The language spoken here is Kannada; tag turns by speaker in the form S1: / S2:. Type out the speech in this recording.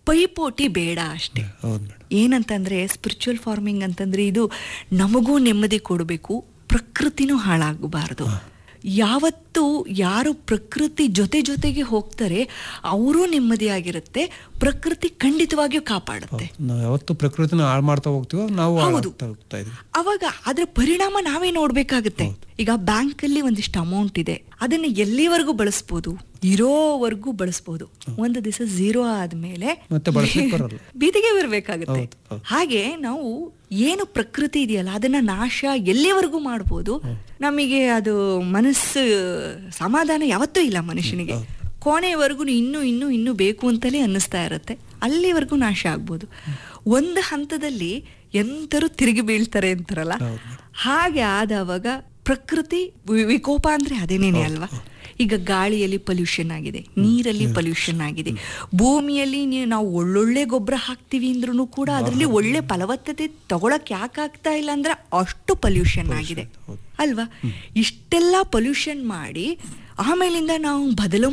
S1: ಪೈಪೋಟಿ ಬೇಡ ಅಷ್ಟೇ
S2: ಹೌದು ಮೇಡಮ್
S1: ಏನಂತಂದ್ರೆ ಸ್ಪಿರಿಚುವಲ್ ಫಾರ್ಮಿಂಗ್ ಅಂತಂದ್ರೆ ಇದು ನಮಗೂ ನೆಮ್ಮದಿ ಕೊಡಬೇಕು ಪ್ರಕೃತಿನೂ ಹಾಳಾಗಬಾರ್ದು ಯಾವತ್ತು ಯಾರು ಪ್ರಕೃತಿ ಜೊತೆ ಜೊತೆಗೆ ಹೋಗ್ತಾರೆ ಅವರೂ ನೆಮ್ಮದಿಯಾಗಿರುತ್ತೆ ಪ್ರಕೃತಿ ಖಂಡಿತವಾಗಿಯೂ ಕಾಪಾಡುತ್ತೆ
S2: ನಾವು ಯಾವತ್ತು ಪ್ರಕೃತಿನ ಹಾಳು ಮಾಡ್ತಾ ಹೋಗ್ತೀವೋ ನಾವು
S1: ಹೌದು.
S2: ಹಾಳಾಗ್ತಾ ಹೋಗ್ತಾ ಇದೀವಿ
S1: ಅವಾಗ ಅದ್ರ ಪರಿಣಾಮ ನಾವೇ ನೋಡ್ಬೇಕಾಗುತ್ತೆ ಈಗ ಬ್ಯಾಂಕ್ ಅಲ್ಲಿ ಒಂದಿಷ್ಟು ಅಮೌಂಟ್ ಇದೆ ಅದನ್ನ ಎಲ್ಲಿವರೆಗೂ ಬಳಸ್ಬೋದು ಇರೋವರೆಗೂ ಬಳಸ್ಬೋದು ಒಂದು ದಿವಸ ಝೀರೋ ಆದ್ಮೇಲೆ
S2: ಮತ್ತೆ ಬಳಸ್ಲಿಕ್ಕೆ ಬರಲ್ಲ.
S1: ಬೀದಿಗೆ ಬರಬೇಕಾಗುತ್ತೆ
S2: ಹೌದು, ಹೌದು.
S1: ಹಾಗೆ ನಾವು ಏನು ಪ್ರಕೃತಿ ಇದೆಯಲ್ಲ ಅದನ್ನ ನಾಶ ಎಲ್ಲಿವರೆಗೂ ಮಾಡ್ಬೋದು ನಮಗೆ ಅದು ಮನಸ್ಸು ಸಮಾಧಾನ ಯಾವತ್ತೂ ಇಲ್ಲ ಮನುಷ್ಯನಿಗೆ ಕೊನೆವರೆಗೂ ಇನ್ನೂ ಇನ್ನೂ ಇನ್ನೂ ಬೇಕು ಅಂತಲೇ ಅನ್ನಿಸ್ತಾ ಇರುತ್ತೆ ಅಲ್ಲಿವರೆಗೂ ನಾಶ ಆಗ್ಬೋದು ಒಂದು ಹಂತದಲ್ಲಿ ಎಂತರೂ ತಿರುಗಿ ಬೀಳ್ತಾರೆ ಅಂತಾರಲ್ಲ
S2: ಹೌದು.
S1: ಹಾಗೆ ಆದವಾಗ ಪ್ರಕೃತಿ ವಿ- ವಿಕೋಪ ಅಂದ್ರೆ ಅದೇನೇನೆ ಅಲ್ವಾ ಈಗ ಗಾಳಿಯಲ್ಲಿ ಪೊಲ್ಯೂಷನ್ ಆಗಿದೆ ನೀರಲ್ಲಿ ಪೊಲ್ಯೂಷನ್ ಆಗಿದೆ ಭೂಮಿಯಲ್ಲಿ ನೀ- ನಾವು ಒಳ್ಳೊಳ್ಳೆ ಗೊಬ್ಬರ ಹಾಕ್ತಿವಿ ಅಂದ್ರೂ ಕೂಡ ಅದರಲ್ಲಿ ಒಳ್ಳೆ ಫಲವತ್ತತೆ ತಗೊಳಕ್ ಯಾಕೆ ಆಗ್ತಾ ಇಲ್ಲ ಅಂದ್ರೆ ಅಷ್ಟು ಪೊಲ್ಯೂಷನ್ ಆಗಿದೆ
S2: ಹೌದು.
S1: ಅಲ್ವಾ ಇಷ್ಟೆಲ್ಲ ಪೊಲ್ಯೂಷನ್ ಮಾಡಿ ಆಮೇಲಿಂದ ನಾವು ಬದಲು